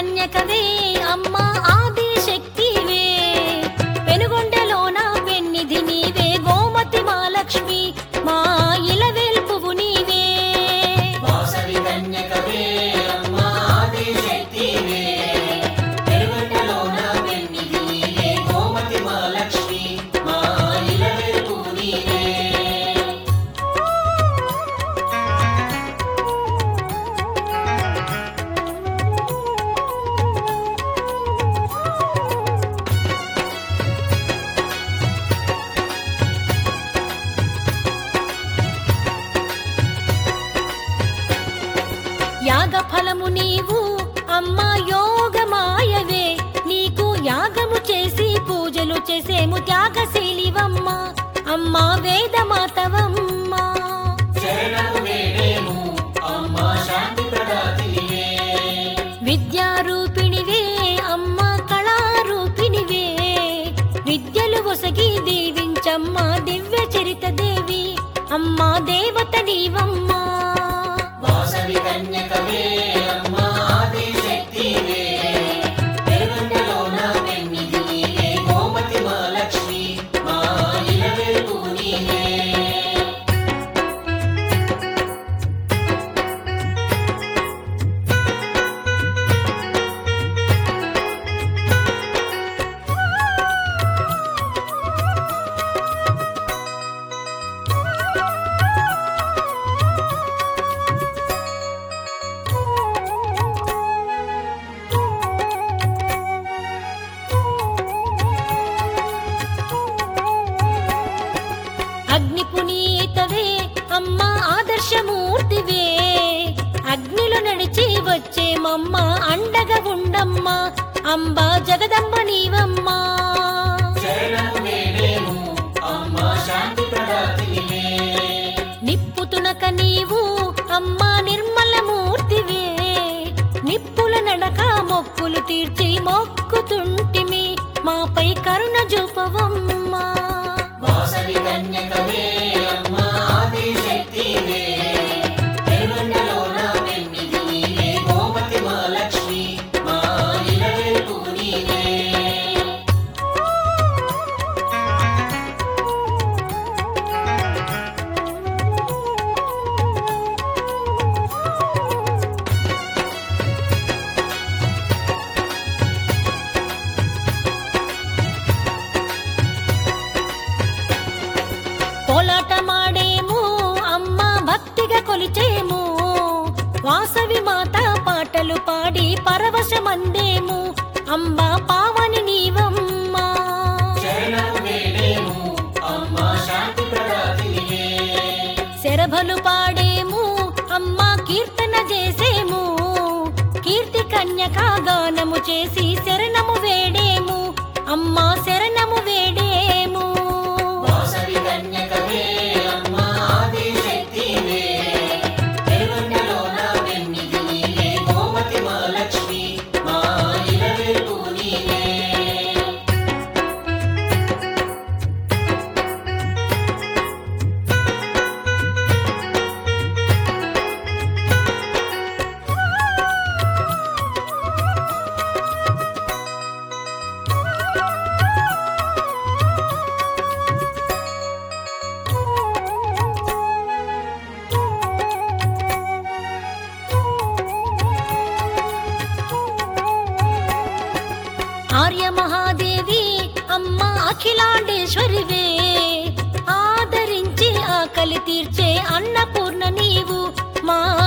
కన్యకవే అమ్మ ఆది శక్తివే పెనుగొండలోన వెన్నిధి నీవే గోమతి మహాలక్ష్మి మా ఇలవేల్పువు నీవే వాసవి కన్యకవే అమ్మ ఆదిశక్తివే పెరుగంటలోన వెన్నిధి నీవే గోమతి మహాలక్ష్మి మా ఇలవేల్పు నీవే యాగ ఫలము నీవు అమ్మ యోగమాయవే నీకు యాగము చేసి పూజలు చేసేము త్యాగశీలివమ్మ అమ్మ వేదమాతవమ్మ శరణము వేడేము అమ్మ శాంతి ప్రదాతినివే విద్యారూపిణివే అమ్మ కళారూపిణివే విద్యలు ఒసగి దీవించమ్మ దివ్య చరిత దేవి అమ్మ దేవత నీవమ్మ వాసవి కన్యకవే అమ్మ ఆదిశక్తివే పెరుగంటలోన వెన్నిధి నీవే గోమతి మహాలక్ష్మి మా ఇలవేల్పు నీవే అగ్ని పునీతవే అమ్మ ఆదర్శమూర్తివే అగ్నిలో నడిచి వచ్చే మమ్మ అండగా ఉండమ్మ అంబ జగదంబ నీవమ్మ శరణము వేడేము అమ్మ శాంతి ప్రదాతినివే నిప్పుతునక నీవు అమ్మ నిర్మల మూర్తివే నిప్పుల నడక మొక్కులు తీర్చి మొక్కుతుంటిమి మాపై కరుణ చూపవమ్మ వాసవి కన్యకవే అమ్మ ఆదిశక్తివే పెరుగంటలోన వెన్నిధి నీవే గోమతి మహాలక్ష్మి మా ఇలవేల్పు నీవే కోలాట మాడేము అమ్మ భక్తిగా కొలిచేము వాసవి మాత పాటలు పాడి పరవశమందేము అంబ పావని నీవమ్మ శరణము వేడేము అమ్మ శాంతి ప్రదాతినివే శరభలు పాడేము అమ్మ కీర్తన చేసేము కీర్తి కన్యక గానము చేసి శరణము వేడేము అమ్మ శరణము వేడేము వాసవి కన్యకవే అమ్మ ఆదిశక్తివే పెరుగంటలోన వెన్నిధి నీవే గోమతి మహాలక్ష్మి మా ఇలవేల్పు నీవే ఆర్య మహాదేవి అమ్మ అఖిలాండేశ్వరివే ఆదరించి ఆకలి తీర్చే అన్నపూర్ణ నీవు మా